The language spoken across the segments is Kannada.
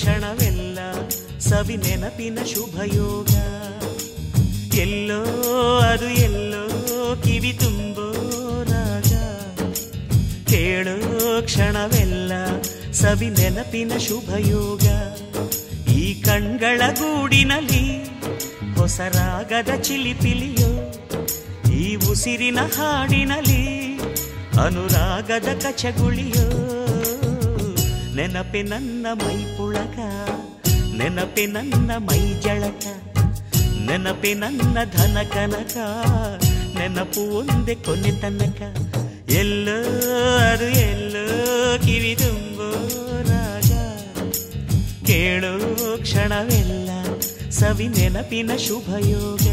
ಕ್ಷಣವೆಲ್ಲ ಸವಿ ನೆನಪಿನ ಶುಭಯೋಗ ಎಲ್ಲೋ ಅದು ಎಲ್ಲೋ ಕಿವಿ ತುಂಬೋ ರಾಗ ಕೇಳೋ ಕ್ಷಣವೆಲ್ಲ ಸವಿ ನೆನಪಿನ ಶುಭಯೋಗ ಈ ಕಣ್ಗಳ ಗೂಡಿನಲ್ಲಿ ಹೊಸ ರಾಗದ ಚಿಲಿಪಿಲಿಯೋ ಈ ಉಸಿರಿನ ಹಾಡಿನಲ್ಲಿ ಅನುರಾಗದ ಕಚಗುಳಿಯೋ ನೆನಪೆ ನನ್ನ ಮೈ ಪುಳಕ ನೆನಪೆ ನನ್ನ ಮೈ ಜಳಕ ನೆನಪೆ ನನ್ನ ಧನ ಕನಕ ನೆನಪು ಒಂದೇ ಕೊನೆ ತನಕ ಎಲ್ಲೋ ಅದು ಎಲ್ಲೋ ಕಿವಿ ತುಂಬೋ ರಾಗ ಕೇಳೋ ಕ್ಷಣವೆಲ್ಲ ಸವಿ ನೆನಪಿನ ಶುಭಯೋಗ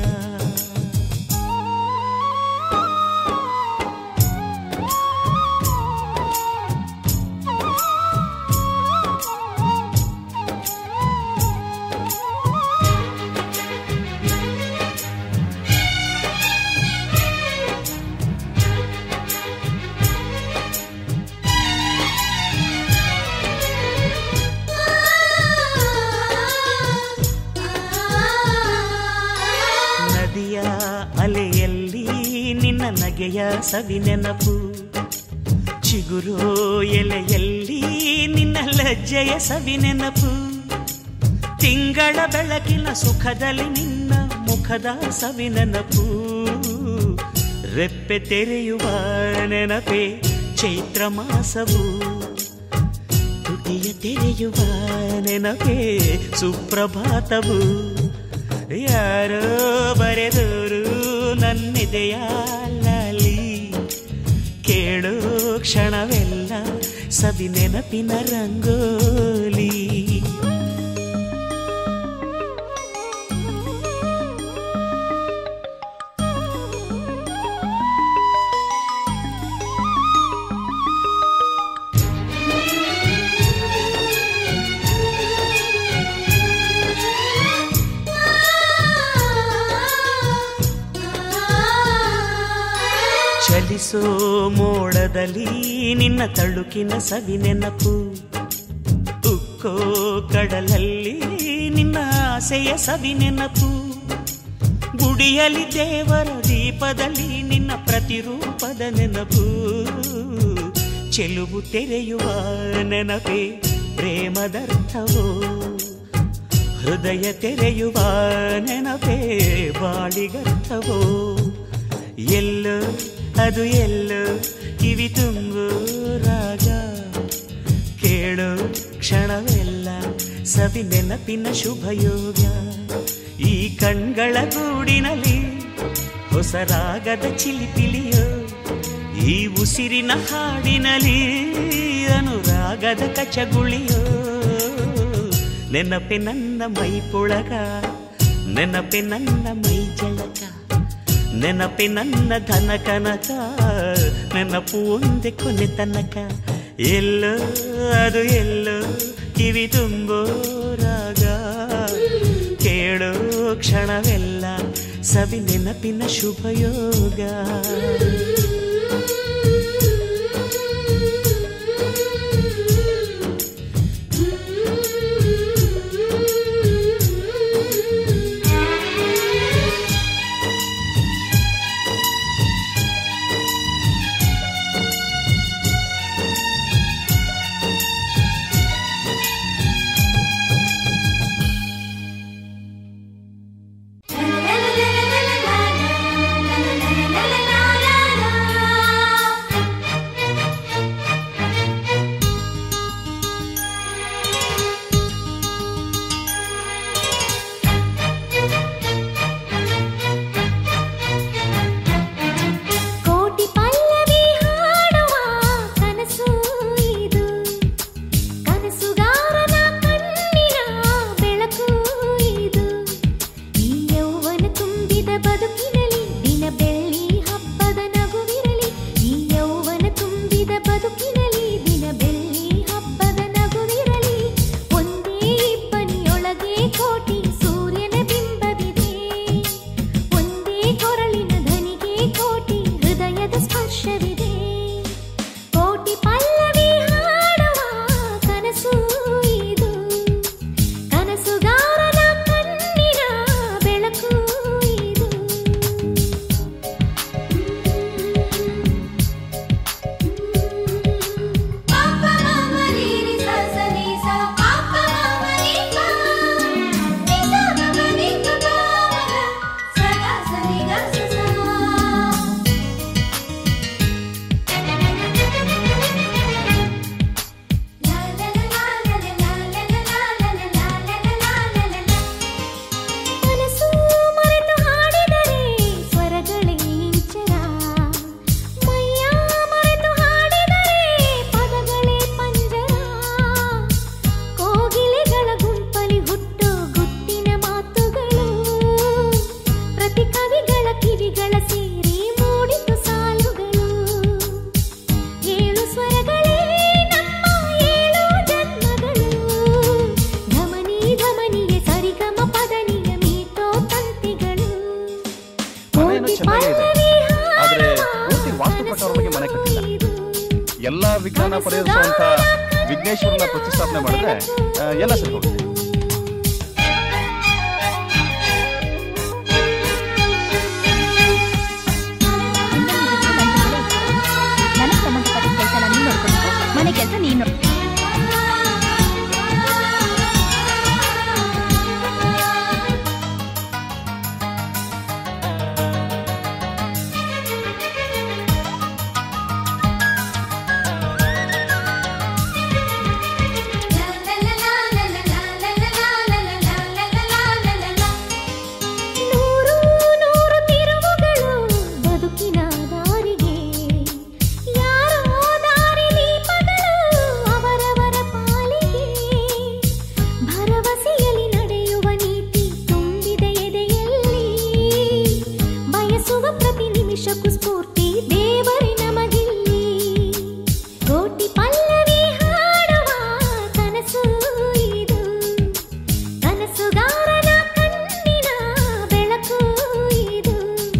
ನದಿಯ ಅಲೆಯಲ್ಲಿ ನಿನ್ನ ನಗೆಯ ಸವಿ ನೆನಪು ಚಿಗುರು ಎಲೆಯಲ್ಲಿ ನಿನ್ನ ಲಜ್ಜೆಯ ಸವಿ ನೆನಪು ತಿಂಗಳ ಬೆಳಕಿನ ಸುಖದಲ್ಲಿ ನಿನ್ನ ಮುಖದ ಸವಿ ನೆನಪು ರೆಪ್ಪೆ ತೆರೆಯುವ ನೆನಪೆ ಚೈತ್ರ ಮಾಸವು ತುಟಿಯ ತೆರೆಯುವ ನೆನಪೇ ಸುಪ್ರಭಾತವು ಯಾರೋ ಬರೆದವರು ನನ್ನೆದೆಯಾಲಲಿ ಕೇಳೋ ಕ್ಷಣವೆಲ್ಲ ಸವಿ ನೆನಪಿನ ರಂಗೋಲಿ ಚಲಿಸೋ ಮೋಡದಲ್ಲಿ ನಿನ್ನ ತಳುಕಿನ ಸವಿ ನೆನಪು ಉಕ್ಕೋ ಕಡಲಲ್ಲಿ ನಿನ್ನ ಆಸೆಯ ಸವಿ ನೆನಪು ಗುಡಿಯಲ್ಲಿ ದೇವರ ದೀಪದಲ್ಲಿ ನಿನ್ನ ಪ್ರತಿರೂಪದ ನೆನಪು ಚೆಲುವು ತೆರೆಯುವ ನೆನಪೇ ಪ್ರೇಮದರ್ಥವೋ ಹೃದಯ ತೆರೆಯುವ ನೆನಪೇ ಬಾಳಿಗರ್ಥವೋ ಎಲ್ಲೋ ಅದು ಎಲ್ಲೋ ಕಿವಿ ತುಂಬು ರಾಗ ಕೇಳೋ ಕ್ಷಣವೆಲ್ಲ ಸವಿ ನೆನಪಿನ ಶುಭಯೋಗ ಈ ಕಣ್ಗಳ ಗೂಡಿನಲ್ಲಿ ಹೊಸ ರಾಗದ ಚಿಲಿಪಿಲಿಯೋ ಈ ಉಸಿರಿನ ಹಾಡಿನಲ್ಲಿ ಅನುರಾಗದ ಕಚಗುಳಿಯೋ ನೆನಪೆ ನನ್ನ ಮೈ ಪುಳಗ ನೆನಪೆ ನನ್ನ ಮೈ ಜಳಕ ನೆನಪೆ ನನ್ನ ಧನ ಕನಕ ನೆನಪು ಒಂದೇ ಕೊನೆ ತನಕ ಎಲ್ಲೋ ಅದು ಎಲ್ಲೋ ಕಿವಿ ತುಂಬೋ ರಾಗ ಕೇಳೋ ಕ್ಷಣವೆಲ್ಲ ಸವಿ ನೆನಪಿನ ಶುಭಯೋಗ la la la la la la la la la la la la la ಎಲ್ಲಾ ವಿಜ್ಞಾನ ಪರಿಹರಿಸುವಂತ ವಿಘ್ನೇಶ್ವರನ ಪ್ರತಿಷ್ಠಾಪನೆ ಮಾಡಿದ್ರೆ ಆ, ಎಲ್ಲ ಸರಿ ಹೋಗುತ್ತೆ ನನಗೆ ಸಂಬಂಧಪಟ್ಟ ಕೆಲಸ ನೀನು ನೋಡ್ಕೊಬೇಕು ಮನೆ ಕೆಲಸ ನೀನು ನೂರು ನೂರು ತಿರುವುಗಳು ಬದುಕಿನ ದಾರಿಗೆ ಯಾರೋ ದಾರಿ ದೀಪಗಳು ಅವರವರ ಪಾಲಿಗೆ ಭರವಸೆಯಲ್ಲಿ ನಡೆಯುವ ನೀತಿ ತುಂಬಿದ ಎದೆಯಲ್ಲಿ ಬಯಸುವ ಪ್ರತಿ ನಿಮಿಷಕ್ಕೂ ಸ್ಫೂರ್ತಿ ದೇವರೇ ನಮಗಿಲ್ಲಿ ಕೋಟಿ ಪಲ್ಲವಿ ಹಾಡುವ ಕನಸು ಇದು ಕನಸುಗಾರನ ಕಣ್ಣಿನ ಬೆಳಕು ಇದು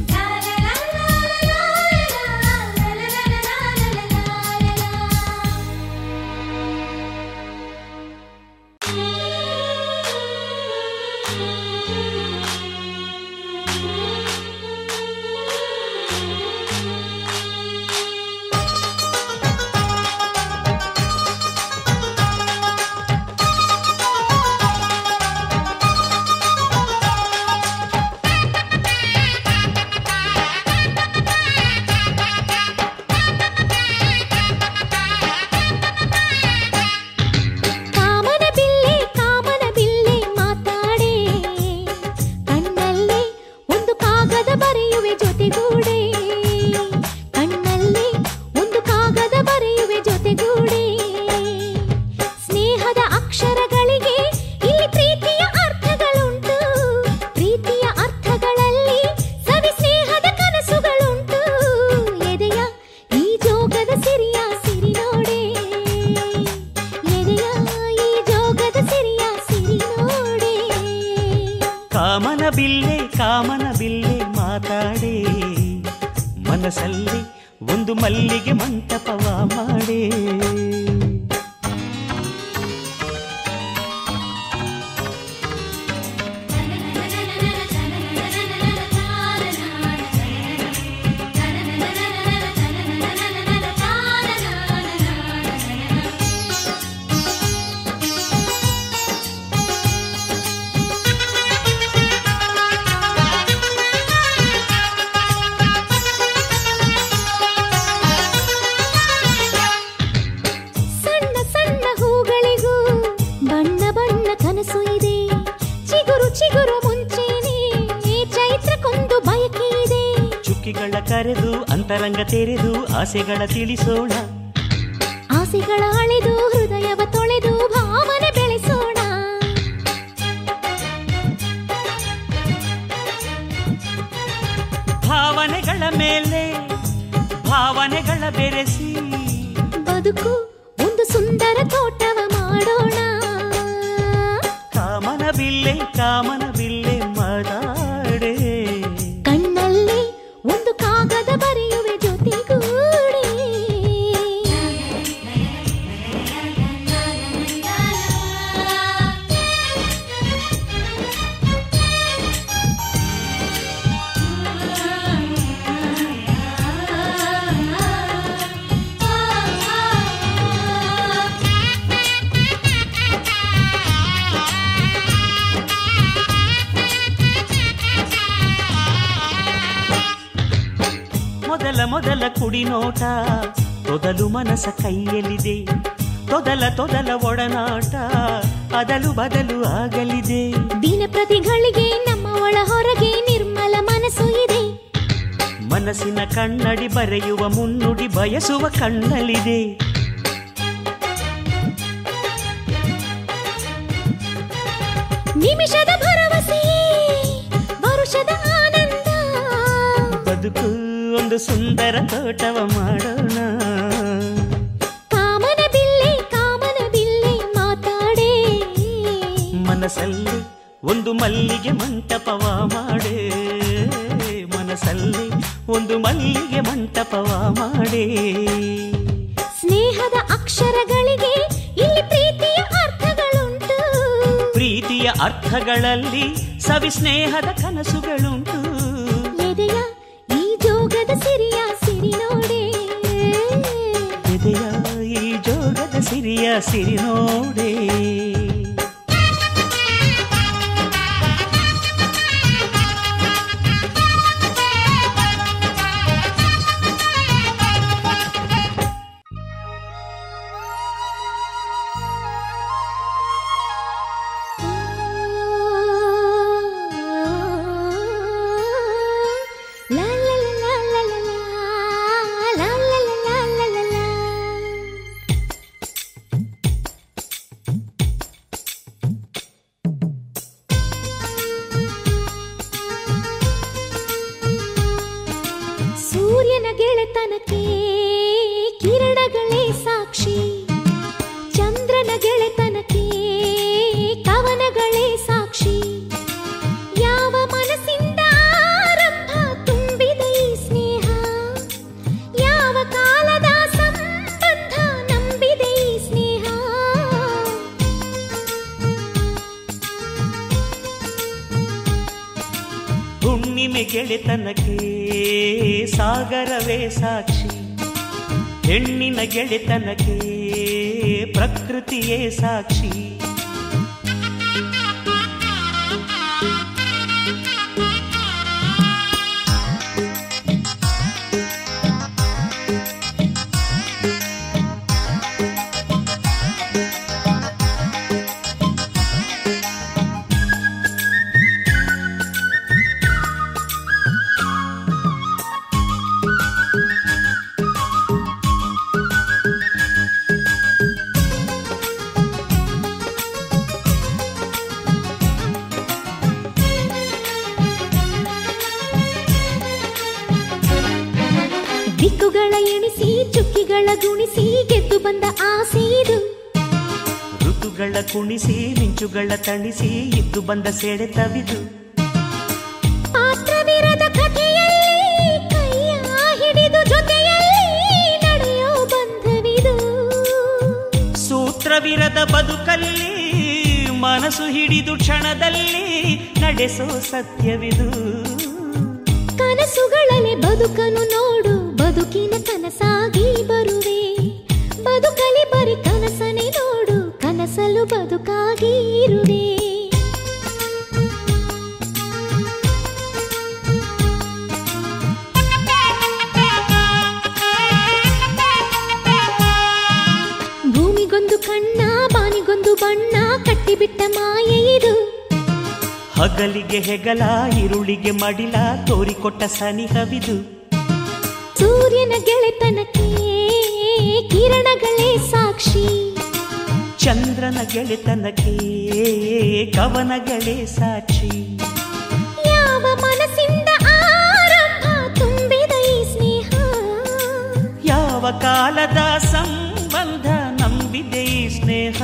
ಕಾಮನ ಬಿಲ್ಲೆ ಕಾಮನ ಬಿಲ್ಲೆ ಮಾತಾಡೆ ಕಣ್ಣಲ್ಲಿ ಒಂದು ಕಾಗದ ಬರೆಯುವೆ ಜೊತೆಗೂಡೆ ಕಣ್ಣಲ್ಲಿ ಒಂದು ಕಾಗದ ಬರೆಯುವೆ ಜೊತೆಗೂಡೆ ಸ್ನೇಹದ ಅಕ್ಷರಗಳಿಗೆ ಇಲ್ಲಿ ಪ್ರೀತಿಯ ಅರ್ಥಗಳುಂಟು ಪ್ರೀತಿಯ ಅರ್ಥಗಳಲ್ಲಿ ಸವಿ ಸ್ನೇಹದ ಕನಸುಗಳುಂಟು ಎದೆಯ ಈ ಜೋಗದ ಸಿರಿಯ ಸಿರಿ ನೋಡೆ ಎದೆಯ ಈ ಜೋಗದ ಸಿರಿಯ ಸಿರಿ ನೋಡೆ ಕಾಮನ ಬಿಲ್ಲೆ ಕಾಮನ ಬಿಲ್ಲೆ ಮಾತಾಡೆ ಮನಸ್ಸಲ್ಲಿ ಒಂದು ಮಲ್ಲಿಗೆ ಮಂಟಪವ ಮಾಡೆ ಸಣ್ಣ ಸಣ್ಣ ಹೂಗಳಿಗೂ ಬಣ್ಣ ಬಣ್ಣ ಕನಸು ಇದೆ ಚಿಗುರು ಚಿಗುರು ಮುಂಚೆನೆ ಚೈತ್ರಕ್ಕೊಂದು ಬಯಕೆ ಇದೆ ಚುಕ್ಕಿಗಳ ಕರೆದು ಅಂತರಂಗ ತೆರೆದು ಆಸೆಗಳ ತಿಳಿಸೋಣ ಆಸೆಗಳ ಅಳೆದು ಹೃದಯವ ತೊಳೆದು ಭಾವನೆ ಬೆಳೆಸೋಣ ಭಾವನೆಗಳ ಮೇಲೆ ಭಾವನೆಗಳ ಬೆರೆಸಿ ಬದುಕು ಒಂದು ಸುಂದರ ತೋಟವ ಮಾಡೋಣ ಕಾಮನ ಬಿಲ್ಲೆ ಕಾಮನ ಬಿಲ್ಲೆ ಮಾತಾಡೆ ಕಣ್ಣಲ್ಲಿ ಒಂದು ಕಾಗದ ಬರೆಯುವೆ ಜೊತೆಗೂಡೆ ಮೊದಲ ಮೊದಲ ಕುಡಿನೋಟ ತೊದಲು ಮನಸ ಕೈಯಲ್ಲಿದೆ ತೊದಲ ತೊದಲ ಒಡನಾಟ ಅದಲು ಬದಲು ಆಗಲಿದೆ ದಿನ ಪ್ರತಿಗಳಿಗೆ ನಮ್ಮ ಒಳ ಹೊರಗೆ ನಿರ್ಮಲ ಮನಸ್ಸು ಇದೆ ಮನಸ್ಸಿನ ಕಣ್ಣಡಿ ಬರೆಯುವ ಮುನ್ನುಡಿ ಬಯಸುವ ಕಣ್ಣಲ್ಲಿದೆ ನಿಮಿಷದ ಭರವಸೆ ವರುಷದ ಆನಂದ ಬದುಕು ಒಂದು ಸುಂದರ ತೋಟವ ಮಾಡೋಣ ಕಾಮನ ಬಿಲ್ಲೆ ಕಾಮನ ಬಿಲ್ಲೆ ಮಾತಾಡೆ ಮನಸ್ಸಲ್ಲಿ ಒಂದು ಮಲ್ಲಿಗೆ ಮಂಟಪವ ಮಾಡೆ ಮನಸ್ಸಲ್ಲಿ ಒಂದು ಮಲ್ಲಿಗೆ ಮಂಟಪವ ಮಾಡೆ ಸ್ನೇಹ ಸ್ನೇಹದ ಅಕ್ಷರಗಳಿಗೆ ಇಲ್ಲಿ ಪ್ರೀತಿಯ ಅರ್ಥಗಳುಂಟು ಪ್ರೀತಿಯ ಅರ್ಥಗಳಲ್ಲಿ ಸವಿ ಸ್ನೇಹದ ಕನಸುಗಳುಂಟು ಎದೆಯ ಈ ಜೋಗದ ಸಿರಿಯ ಸಿರಿ ನೋಡೆ ಎದೆಯ ಈ ಜೋಗದ ಸಿರಿಯ ಸಿರಿ ನೋಡೆ ಲಾ ಲಾ ಲಾ ಲಾ ಲಾ ಲಾ ಲಾ ಲಾ ಲಾ ಲಾ ಲಾ ಲಾ. ಸೂರ್ಯನ ಗೆಳೆತನಕ್ಕೆ ಕಿರಣಗಳೇ ಸಾಕ್ಷಿ ಚಂದ್ರನ ಗೆಳೆತನಕ್ಕೆ ಕವನಗಳೇ ಸಾಕ್ಷಿ ಯಾವ ಮನಸ್ಸಿಂದ ಆರಂಭ ತುಂಬಿದ ಈ ಸ್ನೇಹ ಯಾವ ಕಾಲದ ಸಂಬಂಧ ನಂಬಿದೆ ಈ ಸ್ನೇಹ ಹುಣ್ಣಿಮೆ ಗೆಳೆತನಕ್ಕೆ ಸಾಗರವೇ ಸಾಕ್ಷಿ ಹೆಣ್ಣಿನ ಗೆಳೆತನಕ್ಕೆ ಪ್ರಕೃತಿಯೇ ಸಾಕ್ಷಿ ದಿಕ್ಕುಗಳ ಎಣಿಸಿ ಚುಕ್ಕಿಗಳ ಗುಣಿಸಿ ಗೆದ್ದು ಬಂದ ಆಸೆ ಇದು ಋತುಗಳ ಕುಣಿಸಿ ಮಿಂಚುಗಳ ತಣಿಸಿ ಇದ್ದು ಬಂದ ಸೆಳೆತವಿದು ಪಾತ್ರವಿರದ ಕಥೆಯಲ್ಲಿ ಕೈಯ ಹಿಡಿದು ಜೊತೆಯಲ್ಲಿ ನಡೆಯೋ ಬಂಧವಿದು ಸೂತ್ರವಿರದ ಬದುಕಲ್ಲಿ ಮನಸ್ಸು ಹಿಡಿದು ಕ್ಷಣದಲ್ಲಿ ನಡೆಸೋ ಸತ್ಯವಿದು ಕನಸುಗಳಲ್ಲಿ ಬದುಕನ್ನು ನೋಡು ಬದುಕಿನ ಕನಸಾಗಿ ಬರುವೆ ಬದುಕಲಿ ಬರಿ ಕನಸನೆ ನೋಡು ಕನಸಲು ಬದುಕಾಗಿ ಇರುವೆ ಭೂಮಿಗೊಂದು ಕಣ್ಣ ಬಾನಿಗೊಂದು ಬಣ್ಣ ಕಟ್ಟಿಬಿಟ್ಟ ಮಾಯೆ ಇದು ಹಗಲಿಗೆ ಹೆಗಲ ಇರುಳಿಗೆ ಮಡಿಲ ತೋರಿಕೊಟ್ಟ ಸನಿಹವಿದು ಸೂರ್ಯನ ಗೆಳೆತನಕ್ಕೆ ಕಿರಣಗಳೇ ಸಾಕ್ಷಿ ಚಂದ್ರನ ಗೆಳೆತನಕ್ಕೆ ಕವನಗಳೇ ಸಾಕ್ಷಿ ಯಾವ ಮನಸ್ಸಿಂದ ಆರಂಭ ತುಂಬಿದ ಈ ಸ್ನೇಹ ಯಾವ ಕಾಲದ ಸಂಬಂಧ ನಂಬಿದೆ ಈ ಸ್ನೇಹ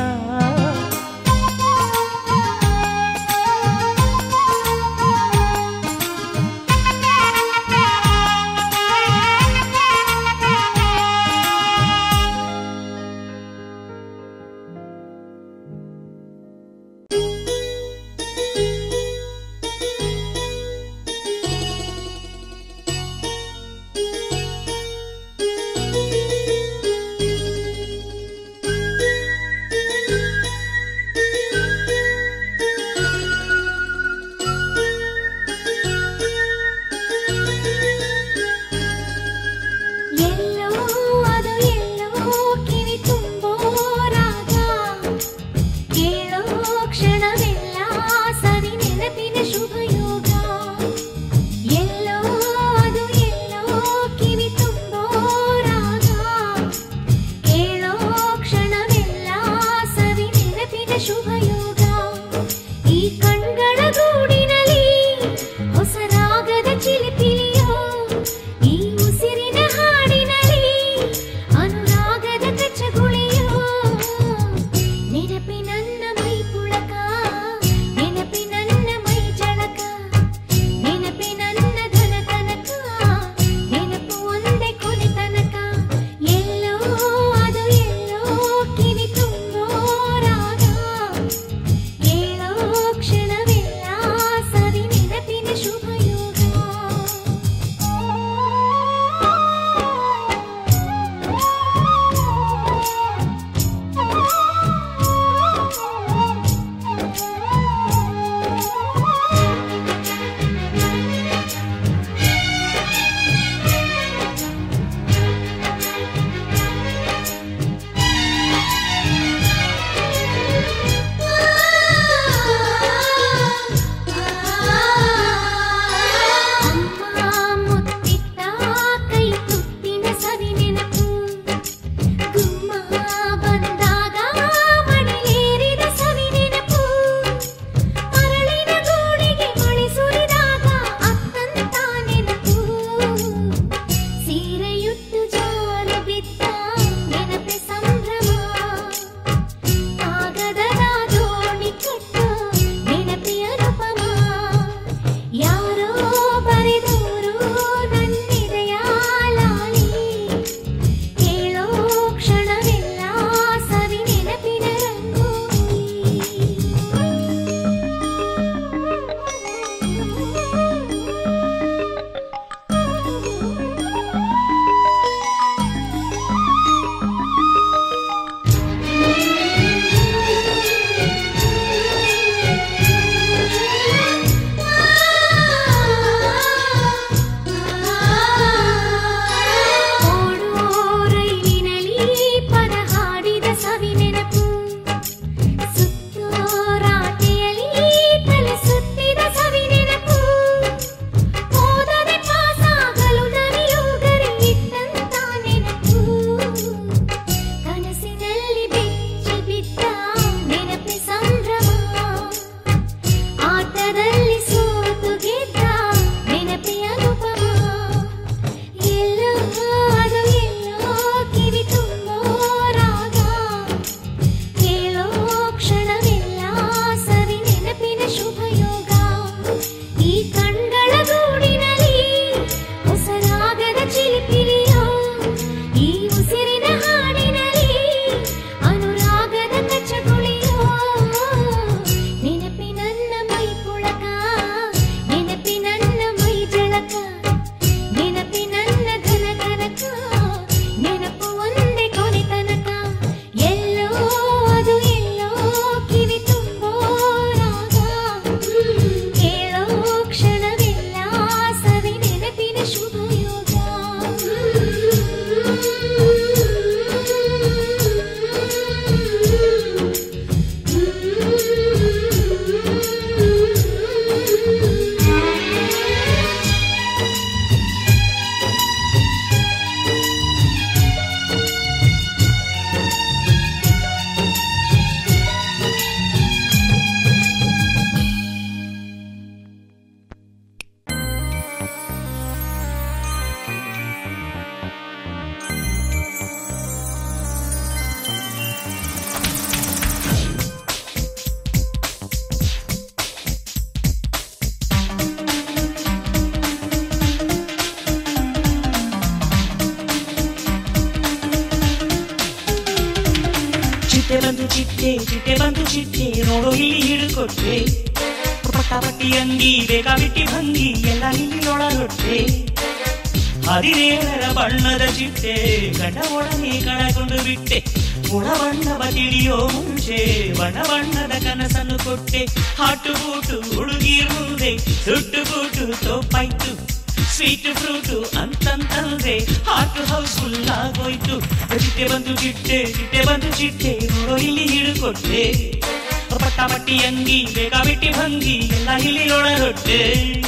ಬಂದು ಚಿಟ್ಟೆ ಚಿಟ್ಟೆ ಬಂದು ಚಿಟ್ಟೆ ನೋಡು ಇಲ್ಲಿ ಹಿಡ್ಕೊಟ್ಟೆ ಪಟ್ಟ ಪಟ್ಟಿ ಅಂಗಿ ಬೇಕಾಬಿಟ್ಟಿ ಭಂಗಿ ಎಲ್ಲ ಇಲ್ಲಿ ಒಳಗೊಟ್ಟೆ ಹದಿನೇಳರ ಬಣ್ಣದ ಚಿಟ್ಟೆ ಗಂಡ ಒಡನೆ ಕಳಕೊಂಡು ಬಿಟ್ಟೆ ಗುಣ ಬಣ್ಣವ ತಿಳಿಯೋ ಮುಂಚೆ ಬಣ್ಣ ಬಣ್ಣದ ಕನಸನ್ನು ಕೊಟ್ಟೆ ಹಾಟು ಬೂಟು ಹುಡುಗಿರ್ ಮುಂದೆ ಸುಟ್ಟು ಬೂಟು ತೋಪಾಯ್ತು ಸ್ವೀಟ್ ಫ್ರೂಟು ಅಂತಂತಂದ್ರೆ ಹಾಟು ಹೌಸ್ ಫುಲ್ ಆಗೋಯ್ತು ಚಿಟ್ಟೆ ಬಂದು ಚಿಟ್ಟೆ ಚಿಟ್ಟೆ ಬಂದು ಚಿಟ್ಟೆ ನೋಡೋ ಇಲ್ಲಿ ಹಿಡ್ಕೊಟ್ಟೆ ಪಟ್ಟ ಪಟ್ಟಿ ಅಂಗಿ ಬೇಕಾಬಿಟ್ಟಿ ಭಂಗಿ ಎಲ್ಲ ಇಲ್ಲಿ ಒಳಗೊಟ್ಟೆ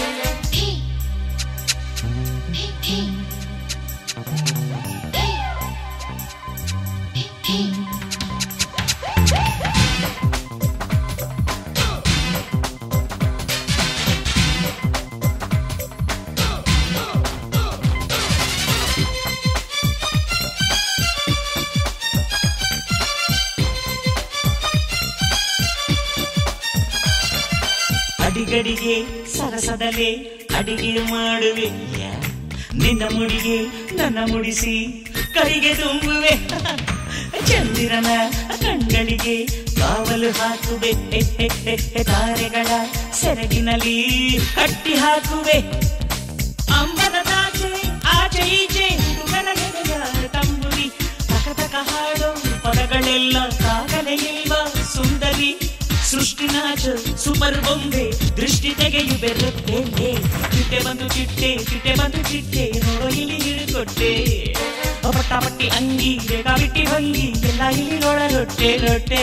ಅಡಿಗಡಿಗೆ ಸರಸದಲೆ ಅಡಿಗೆ ಮಾಡುವೆ ಯಾ. ನಿನ್ನ ಮುಡಿಗೆ ನನ್ನ ಮುಡಿಸಿ ಕೈಗೆ ತುಂಬುವೆ ಚಂದಿರನ ಕಣ್ಗಳಿಗೆ ಕಾವಲು ಹಾಕುವೆ ಹೆ, ಹೆ, ಹೆ, ಹೆ, ತಾರೆಗಳ ಸೆರಗಿನಲ್ಲಿ ಕಟ್ಟಿ ಹಾಕುವೆ ಅಂಬದ ತಾಚೆ ಆಚೆ ಈಚೆ ಹುಡುಗನ ಗೆಳೆಯ ತಂಬುರಿ ತಕ ತಕ ಹಾಡೋ ಪದಗಳೆಲ್ಲ ಕಾಗಲೆ ಇಲ್ವ ಸುಂದರಿ ಸೃಷ್ಟಿ ನಾಚ ಸೂಪರ್ ಬೊಂಬೆ ದೃಷ್ಟಿ ತೆಗೆಯು ಬೆರುತ್ತೇನೆ ಚಿಟ್ಟೆ ಬಂದು ಚಿಟ್ಟೆ ಚಿಟ್ಟೆ ಬಂದು ಚಿಟ್ಟೆ ನೋಡೋ ಇಲ್ಲಿ ಹಿಡಿಕೊಟ್ಟೆ ಪಟ್ಟ ಪಟ್ಟಿ ಅಂಗಿ ಬೇಕಾಬಿಟ್ಟಿ ಭಂಗಿ ಎಲ್ಲ ಇಲ್ಲಿ ಒಳರೊಟ್ಟೆ ರೊಟ್ಟೆ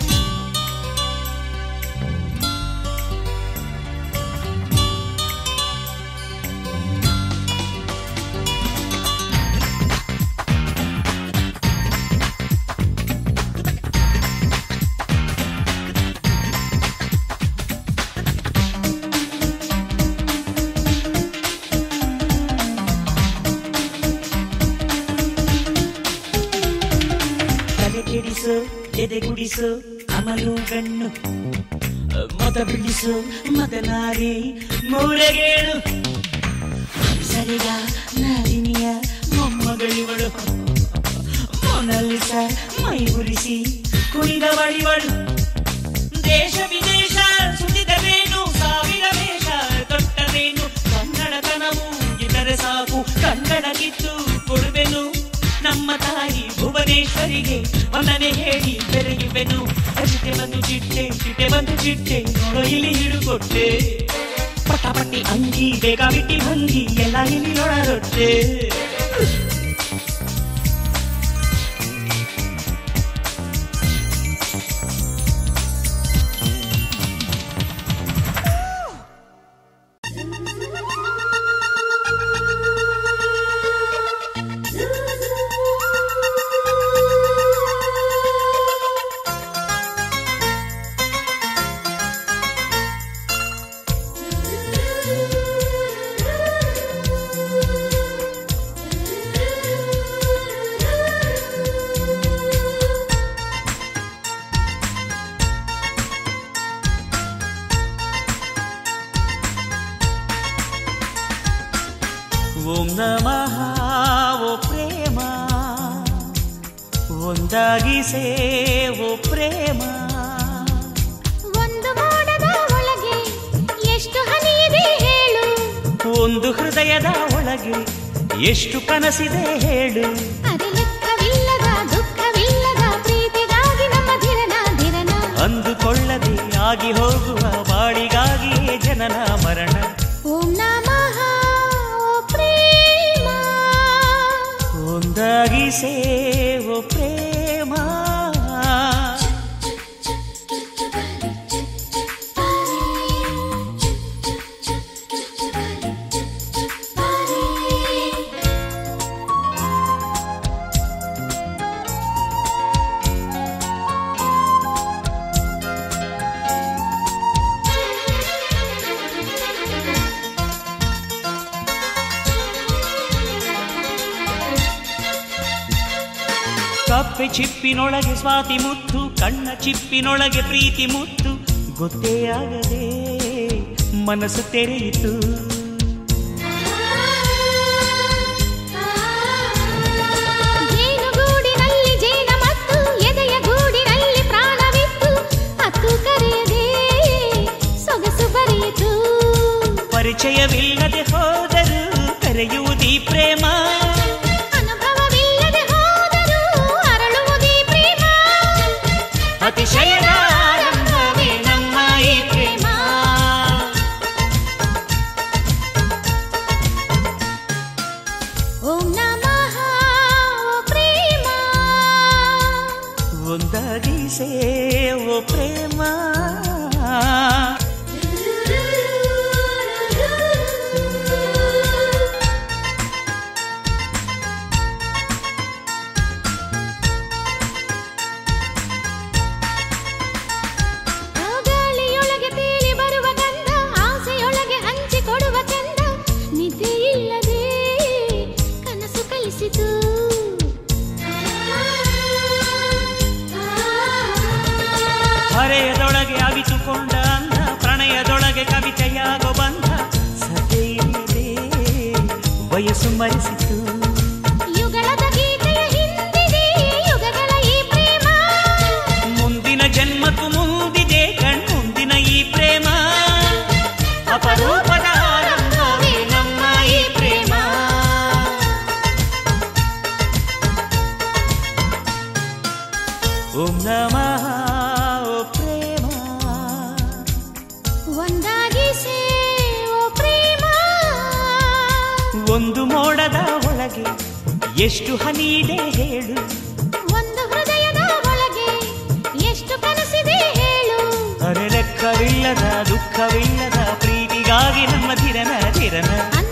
ತಲೆ ಕೆಡಿಸು ಎದೆ ಗುಡಿಸು ಅಮಲು ಗಣ್ಣು ಮತ ಬಿಡಿಸು ಮತನಾರಿ ಮೂರಗೇಳು ಸರಿಗ ನಾರಿನಿಯ ಮೊಮ್ಮಗಳಿವಳು ಮೊನಲಿಸ ಮೈ ಉರಿಸಿ ಕುಣಿದ ಬಳಿವಳು ದೇಶ ವಿದೇಶ ಸುತ್ತಿದವೇನು ಸಾವಿರ ವೇಷ ತೊಟ್ಟವೇನು ಕನ್ನಡತನವು ಇತರೆ ಸಾಕು ಕನ್ನಡ ಕಿತ್ತು ಕೊಡುವೆನು ನಮ್ಮ ತಾಯಿ ಭುವನೇಶ್ವರಿಗೆ ವಂದನೆ ಹೇಳಿ ಬೆರೆಯುವೆನು ಚಿಟ್ಟೆ ಬಂದು ಚಿಟ್ಟೆ ಚಿಟ್ಟೆ ಬಂದು ಚಿಟ್ಟೆ ನೋಡೋ ಇಲ್ಲಿ ಹಿಡುಕೊಟ್ಟೆ ಪಟಾಪಟ್ಟಿ ಅಂಗಿ ಬೇಕಾಬಿಟ್ಟಿ ಭಂಗಿ ಎಲ್ಲ ಇಲ್ಲಿ ಒಳರೊಟ್ಟೆ ಓಂ ನಮಃ ಓ ಪ್ರೇಮ ಒಂದಾಗಿ ಸೇವೋ ಪ್ರೇಮ ಒಂದು ಮೋಡದ ಒಳಗೆ ಎಷ್ಟು ಹನಿ ಇದೆ ಹೇಳು ಒಂದು ಹೃದಯದ ಒಳಗೆ ಎಷ್ಟು ಕನಸಿದೆ ಹೇಳು ಅರೆ ಲೆಕ್ಕವಿಲ್ಲದ ದುಃಖವಿಲ್ಲದ ಪ್ರೀತಿಗಾಗಿ ನಮ್ಮ ಧಿರನ ಧಿರನ ಅಂದುಕೊಳ್ಳದೆ ಆಗಿ ಹೋಗುವ ಬಾಳಿಗಾಗಿಯೇ ಜನನ ಮರಣ ಓಂ ನಮಃ ಓ ಪ್ರೇಮ ಒಂದಾಗಿ ಸೇವೋ ಪ್ರೇಮ ಕಪ್ಪೆ ಚಿಪ್ಪಿನೊಳಗೆ ಸ್ವಾತಿ ಮುತ್ತು ಕಣ್ಣ ಚಿಪ್ಪಿನೊಳಗೆ ಪ್ರೀತಿ ಮುತ್ತು ಗೊತ್ತೇ ಆಗದೆ ಮನಸ್ಸು ತೆರೆಯಿತು ಜೇನುಗೂಡಿನಲ್ಲಿ ಜೇನ ಮತ್ತು ಎದೆಯ ಗೂಡಿನಲ್ಲಿ ಪರಿಚಯವಿಲ್ಲದೆ ಹೋದರೂ ಕರೆಯುವುದೀ ಪ್ರೇಮ ಅನುಭವವಿಲ್ಲದೆ ಹೋದರೂ ಅರಳುವುದೇ ಪ್ರೇಮ ಅತಿಶಯದ ಆರಂಭವೇ ನಮ್ಮ ಈ ಪ್ರೇಮ ಓಂ ನಮಃ ಓ ಪ್ರೇಮ ಒಂದಾಗಿಸೇ ಓ ಪ್ರೇಮ ಆ ಗಾಳಿಯೊಳಗೆ ತೇಲಿ ಬರುವ ಗಂಧ ಆಸೆಯೊಳಗೆ ಹಂಚಿಕೊಡುವ ಚಂದ ನಿದ್ದೆ ಇಲ್ಲದೆ ಕನಸು ಕಲಿಸಿತು ಹರೆಯದೊಳಗೆ ಅವಿತುಕೊಂಡ ಅಂದ ಪ್ರಣಯದೊಳಗೆ ಕವಿತೆಯಾಗೋ ಬಂಧ ಸದ್ದೆ ಇಲ್ಲದೆ ವಯಸ್ಸು ಮರೆಸಿತು ಯುಗಳದ ಗೀತೆಯ ಹಿಂದಿದೆ ಯುಗಗಳ ಈ ಪ್ರೇಮ ಮುಂದಿನ ಜನ್ಮಕ್ಕೂ ಮುಂದಿದೆ ಕಣ್ಮುಂದಿನ ಈ ಪ್ರೇಮ ಅಪರೂಪದ ಆರಂಭವೇ ನಮ್ಮ ಈ ಪ್ರೇಮ ಓಂ ನಮಃ ಓ ಪ್ರೇಮ ಒಂದಾಗಿಸೇ ಓ ಪ್ರೇಮ ಒಂದು ಮೋಡದ ಒಳಗೆ ಎಷ್ಟು ಹನಿದೆ ಹೇಳು ಒಂದು ಹೃದಯದ ಒಳಗೆ ಎಷ್ಟು ಕನಸಿದೆ ಹೇಳು ಅರೆ ಲೆಕ್ಕವಿಲ್ಲದ ದುಃಖವಿಲ್ಲದ ಪ್ರೀತಿಗಾಗಿ ನಮ್ಮ ಧಿರನ ಧಿರನ